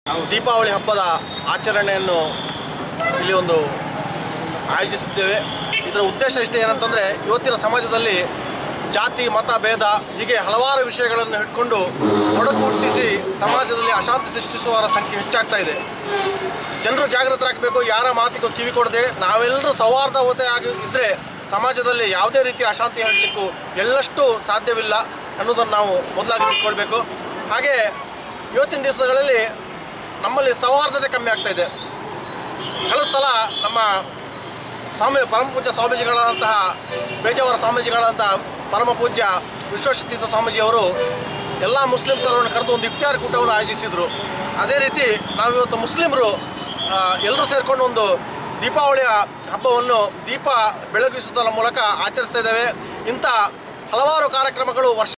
ನಾವು ದೀಪಾವಳಿ ಹಬ್ಬದ ಆಚರಣೆಯನ್ನು ಇಲ್ಲಿ ಒಂದು ಆಯೋಜಿಸಿದ್ದೇವೆ ಇದರ ಉದ್ದೇಶ ಇಷ್ಟೇ ಏನಂತಂದರೆ ಇವತ್ತಿನ ಸಮಾಜದಲ್ಲಿ ಜಾತಿ ಮತ ಭೇದ ಹೀಗೆ ಹಲವಾರು ವಿಷಯಗಳನ್ನು ಇಟ್ಕೊಂಡು ಒಡಕು ಹುಟ್ಟಿಸಿ ಸಮಾಜದಲ್ಲಿ ಅಶಾಂತಿ ಸೃಷ್ಟಿಸುವವರ ಸಂಖ್ಯೆ ಹೆಚ್ಚಾಗ್ತಾ ಇದೆ ಜನರು ಜಾಗೃತರಾಗಬೇಕು ಯಾರ ಮಾತಿಗೂ ಕಿವಿ ಕೊಡದೆ ನಾವೆಲ್ಲರೂ ಸೌಹಾರ್ದವತೆಯಾಗಿ ಇದ್ದರೆ ಸಮಾಜದಲ್ಲಿ ಯಾವುದೇ ರೀತಿಯ ಅಶಾಂತಿ ಹರಡಲಿಕ್ಕೂ ಎಳ್ಳಷ್ಟು ಸಾಧ್ಯವಿಲ್ಲ ಅನ್ನೋದನ್ನು ನಾವು ಮೊದಲಾಗಿ ತಿಳ್ಕೊಳ್ಬೇಕು ಹಾಗೆ ಇವತ್ತಿನ ದಿವಸಗಳಲ್ಲಿ ನಮ್ಮಲ್ಲಿ ಸೌಹಾರ್ದತೆ ಕಮ್ಮಿ ಆಗ್ತಾ ಇದೆ ಕಳೆದ ಸಲ ನಮ್ಮ ಸ್ವಾಮಿ ಪರಮ ಪೂಜ್ಯ ಸ್ವಾಮೀಜಿಗಳಾದಂತಹ ಬೇಜಾವರ ಸ್ವಾಮೀಜಿಗಳಂತಹ ಪರಮ ಪೂಜ್ಯ ವಿಶ್ವಶತೀರ್ಥ ಸ್ವಾಮೀಜಿಯವರು ಎಲ್ಲ ಮುಸ್ಲಿಮ್ಸರನ್ನು ಕರೆದು ಒಂದು ಇಫ್ತಿಯಾರ್ ಕೂಟವನ್ನು ಆಯೋಜಿಸಿದರು ಅದೇ ರೀತಿ ನಾವಿವತ್ತು ಮುಸ್ಲಿಮರು ಎಲ್ಲರೂ ಸೇರಿಕೊಂಡು ಒಂದು ದೀಪಾವಳಿಯ ಹಬ್ಬವನ್ನು ದೀಪ ಬೆಳಗಿಸುವುದರ ಮೂಲಕ ಆಚರಿಸ್ತಾ ಇದ್ದೇವೆ ಇಂಥ ಹಲವಾರು ಕಾರ್ಯಕ್ರಮಗಳು ವರ್ಷ